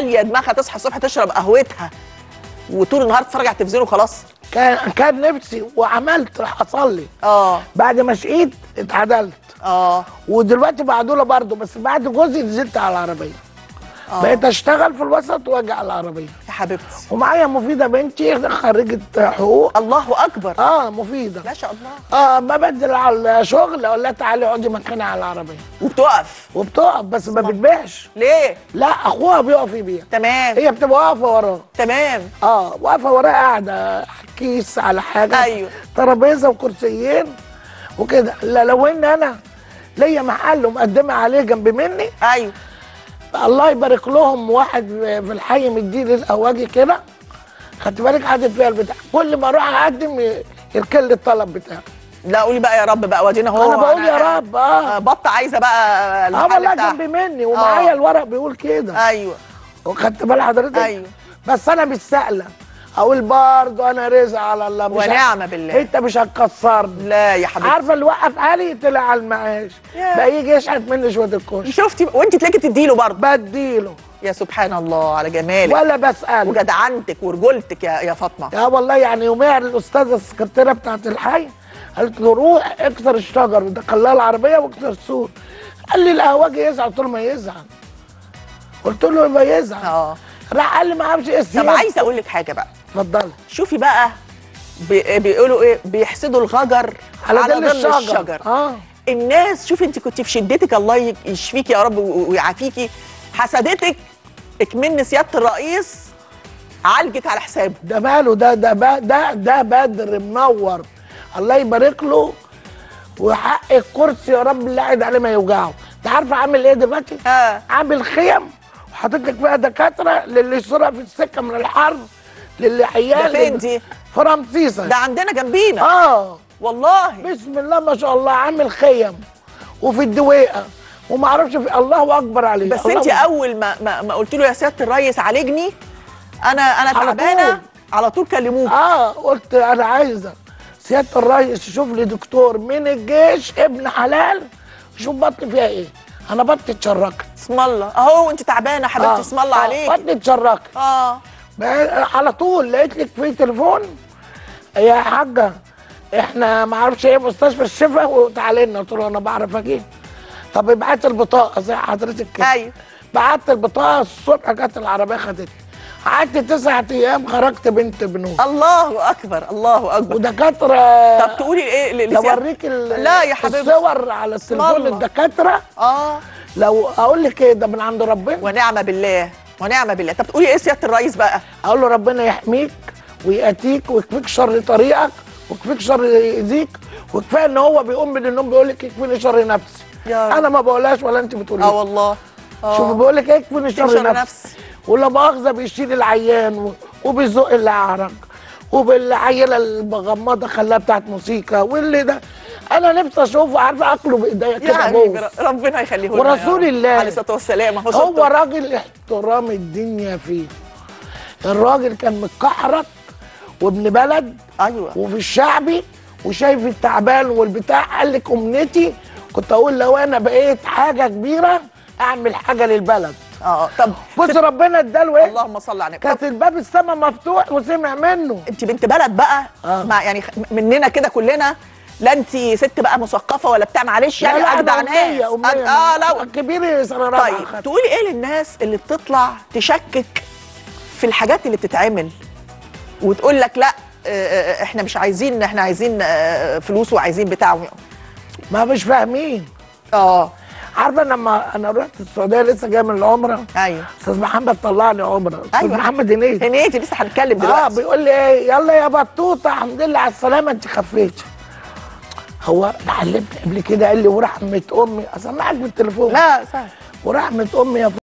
ماليه دماغها تصحى الصبح تشرب قهوتها وطول النهار تتفرج على التلفزيون وخلاص كان كان نفسي وعملت حصل لي اه بعد ما شقيت اتعدلت اه ودلوقتي بعدوله برضه بس بعد جوزي نزلت على العربيه آه. بقيت اشتغل في الوسط واجي على العربيه يا حبيبتي ومعايا مفيده بنتي خريجه حقوق الله اكبر اه مفيده ما شاء الله اه ما بنزل على الشغل اقول لها تعالي اقعدي مكاني على العربيه وبتقف وبتقف بس ما بتبيعش ليه لا اخوها بيقف يبيع تمام هي بتبقى واقفه وراه تمام اه واقفه وراه قاعده على كيس على حاجه أيوه. ترابيزه وكرسيين وكده لا لو ان انا ليا محل ومقدمه عليه جنب مني ايوه الله يبارك لهم واحد في الحي مديني القواجي كده خدت بالك قعدت فيها البتاع كل ما اروح اقدم ي- يركن لي الطلب بتاعي لا قولي بقى يا رب بقى ودينا هو انا بقول يا رب اه بطه عايزه بقى اه المحل والله بتاعها جنب مني ومعايا آه. الورق بيقول كده ايوه وخدت بال حضرتك أيوه. بس انا مش سائله اقول برضه انا رزق على الله مش ونعم ه- بالله. انت مش هتكسرني لا يا حبيبتي عارفه اللي وقف حالي طلع على المعاش يا. بقى يجي يشحت مني شويه الكوش شفتي وانت تلاقي تديله برضه بديله يا سبحان الله على جمالك ولا بساله وجدعنتك ورجولتك يا يا فاطمه يا والله يعني يوميها الاستاذه السكرتيره بتاعت الحي قالت له روح اكسر الشجر دخل لها العربيه واكسر السور قال لي القهوجي يزعل قلت له ما يزعل قلت له ما يزعل اه راح قال لي ما اعرفش ايه طب السياسة. عايزه اقول لك حاجه بقى اتفضلي شوفي بقى بي- بيقولوا ايه بيحسدوا الغجر على ظل الشجر اه الناس شوفي انت كنت في شدتك الله ي- يشفيكي يا رب و- ويعافيكي حسدتك اكمن سياده الرئيس عالجك على حسابه ده ماله ده ده ب- ده ده بدر منور الله يبارك له وحق الكرسي يا رب اللي قاعد عليه ما يوجعه انت عارفه عامل ايه دلوقتي؟ اه عامل خيم وحاطط لك فيها دكاتره للي يسرق في السكه من الحر للي عيال ده فين دي؟ في رمسيسه ده عندنا جنبينا اه والله بسم الله ما شاء الله عامل خيم وفي الدويقه وما اعرفش في الله اكبر عليه بس الله انت أكبر. اول ما ما, ما قلت له يا سياده الريس عالجني انا انا على تعبانه طول. على طول كلموك اه قلت انا عايزه سياده الرئيس يشوف لي دكتور من الجيش ابن حلال يشوف بطني فيها ايه انا بطني اتشركت اسم الله اهو انت تعبانه حبيبتي اسم الله عليك بطني اتشركت اه بقى- على طول لقيت لك في تليفون يا حاجه احنا ما اعرفش ايه مستشفى الشفا وتعالي لنا قلت له انا بعرف اجي طب ابعت البطاقه زي حضرتك كده ايوه بعت البطاقه الصبح جت العربيه خدتني قعدت تسعة ايام خرجت بنت بنوت الله اكبر الله اكبر ودكاتره طب تقولي ايه ل- لو لسيادة- اوريك ال- لا يا حبيبتي. الصور على التليفون الله. الدكاتره اه لو اقول لك ايه ده من عند ربنا ونعم بالله ونعم بالله طب تقولي ايه سياده الرئيس بقى اقول له ربنا يحميك وياتيك ويكفيك شر طريقك ويكفيك شر ايديك وكفايه ان هو بيقوم من النوم بيقول لك يكفيني شر نفسي يا رب. انا ما بقولهاش ولا انت اه بتقوليها والله اه شوف بيقول لك ايه يكفيني شر, شر نفسي, نفسي. ولا مؤاخذه بيشيل العيان و- وبيزق اللي عرج وبالعيله المغمضه خلاها بتاعت موسيقى واللي ده انا نفسي اشوفه عارفه اكله بايديا كده يعني بوز. ربنا يخليه لنا يا ورسول رب. الله. عليه الصلاه والسلام هو هو صوته- راجل احترام الدنيا فيه الراجل كان متكحرت وابن بلد ايوه وفي الشعبي وشايف التعبان والبتاع قال لك امنيتي كنت اقول لو انا بقيت حاجه كبيره اعمل حاجه للبلد اه طب بص ربنا اداله ايه اللهم صل على النبي طب كانت الباب السما مفتوح وسمع منه انت بنت بلد بقى آه. مع يعني خ- مننا كده كلنا لا انت ست بقى مثقفه ولا بتاع معلش يعني لا، لا، اجدع أنا ناس أمنية، أمنية. اه لا كبير سنه رابعه طيب خدت. تقولي ايه للناس اللي بتطلع تشكك في الحاجات اللي بتتعمل وتقول لك لا آه، آه، احنا مش عايزين احنا عايزين آه، فلوس وعايزين بتاع ما مش فاهمين اه عارفه لما انا رحت السعوديه لسه جاي من العمره ايوه استاذ محمد طلعني عمره استاذ أيوة. محمد هنيدي هنيتي لسه هنتكلم اه دلوقتي بيقول لي ايه يلا يا بطوطه الحمد لله على السلامه انت خفيتي هو ده علمني قبل كده قال لي ورحمه امي اسمعك بالتليفون لا سهل ورحمه امي يا